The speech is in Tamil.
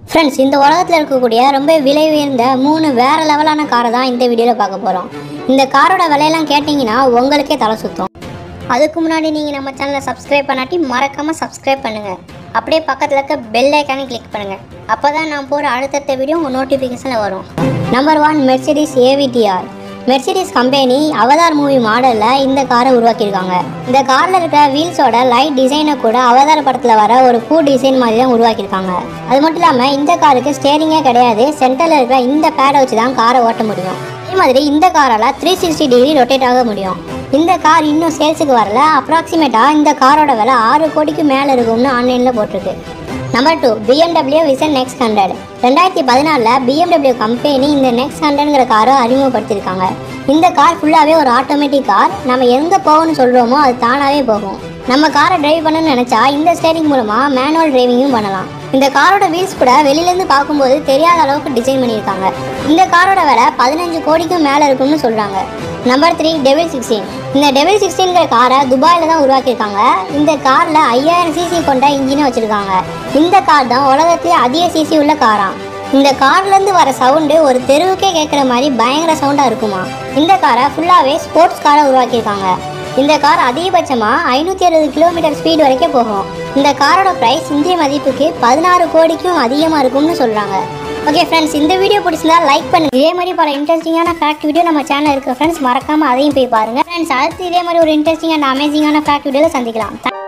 ஃப்ரெண்ட்ஸ் இந்த உலகத்தில் இருக்கக்கூடிய ரொம்ப விலை உயர்ந்த மூணு வேறு லெவலான காரை தான் இந்த வீடியோவில் பார்க்க போகிறோம் இந்த காரோட விலையெல்லாம் கேட்டிங்கன்னா உங்களுக்கே தலை சுற்றும் அதுக்கு முன்னாடி நீங்கள் நம்ம சேனலை சப்ஸ்கிரைப் பண்ணாட்டி மறக்காமல் சப்ஸ்கிரைப் பண்ணுங்கள் அப்படியே பக்கத்தில் இருக்க பெல் ஐக்கானே கிளிக் பண்ணுங்கள் அப்போ தான் நான் போகிற அடுத்தடுத்த வீடியோ உங்கள் நோட்டிஃபிகேஷனில் வரும் number one Mercedes AVTR Mercedes company Avatar movie மாடலில் இந்த காரை உருவாக்கியிருக்காங்க இந்த காரில் இருக்கிற வீல்ஸோட லைட் டிசைனை கூட அவதார் படத்தில் வர ஒரு பூ டிசைன் மாதிரி தான் உருவாக்கியிருக்காங்க அது மட்டும் இல்லாமல் இந்த காருக்கு ஸ்டேரிங்கே கிடையாது சென்டரில் இருக்கிற இந்த பேடை வச்சு தான் காரை ஓட்ட முடியும் அதே மாதிரி இந்த காரால் த்ரீ சிக்ஸ்டி டிகிரி ரொட்டேட் ஆக முடியும் இந்த கார் இன்னும் சேல்ஸுக்கு வரல அப்ராக்சிமேட்டாக இந்த காரோட விலை ஆறு கோடிக்கு மேலே இருக்கும்னு ஆன்லைனில் போட்டிருக்கு number two BMW vision next hundred ரெண்டாயிரத்தி பதினாலில் பிஎம்டபிள்யூ கம்பெனி இந்த நெக்ஸ்ட் ஹண்ட்ரட்ங்கிற காரை அறிமுகப்படுத்தியிருக்காங்க இந்த கார் ஃபுல்லாகவே ஒரு ஆட்டோமேட்டிக் கார் நம்ம எங்கே போகணும்னு சொல்கிறோமோ அது தானாகவே போகும் நம்ம காரை டிரைவ் பண்ணணும்னு நினச்சா இந்த ஸ்டேரிங் மூலமாக மேனுவல் டிரைவிங்கும் பண்ணலாம் இந்த காரோட வீல்ஸ் கூட வெளியிலேருந்து பார்க்கும்போது தெரியாத அளவுக்கு டிசைன் பண்ணியிருக்காங்க இந்த காரோட விலை பதினஞ்சு கோடிக்கும் மேலே இருக்கும்னு சொல்கிறாங்க நம்பர் த்ரீ டெவில் சிக்ஸ்டீன் இந்த டெவில் சிக்ஸ்டீன்கிற காரை துபாயில் தான் உருவாக்கியிருக்காங்க இந்த காரில் ஐயாயிரம் சிசி கொண்ட இன்ஜினை வச்சுருக்காங்க இந்த கார் தான் உலகத்திலே அதிக சிசி உள்ள காராம் இந்த கார்லேருந்து வர சவுண்டு ஒரு தெருவுக்கே கேட்குற மாதிரி பயங்கர சவுண்டாக இருக்குமா இந்த காரை ஃபுல்லாகவே ஸ்போர்ட்ஸ் காரை உருவாக்கியிருக்காங்க இந்த கார் அதிகபட்சமாக ஐநூற்றி அறுபது கிலோமீட்டர் ஸ்பீடு வரைக்கும் போகும் இந்த காரோட ப்ரைஸ் இந்திய மதிப்புக்கு பதினாறு கோடிக்கும் அதிகமாக இருக்கும்னு சொல்கிறாங்க ஓகே ஃப்ரெண்ட்ஸ் இந்த வீடியோ பிடிச்சிருந்தா லைக் பண்ணுங்க இதே மாதிரி பல இன்ட்ரெஸ்டிங்கான ஃபேக்ட் வீடியோ நம்ம சேனல் இருக்க ஃப்ரெண்ட்ஸ் மறக்காமல் அதையும் போய் பாருங்கள் ஃப்ரெண்ட்ஸ் அடுத்து இதே மாதிரி ஒரு இன்ட்ரெஸ்டிங் அண்ட் அமேசிங்கான ஃபேக்ட் வீடியோவில் சந்திக்கலாம்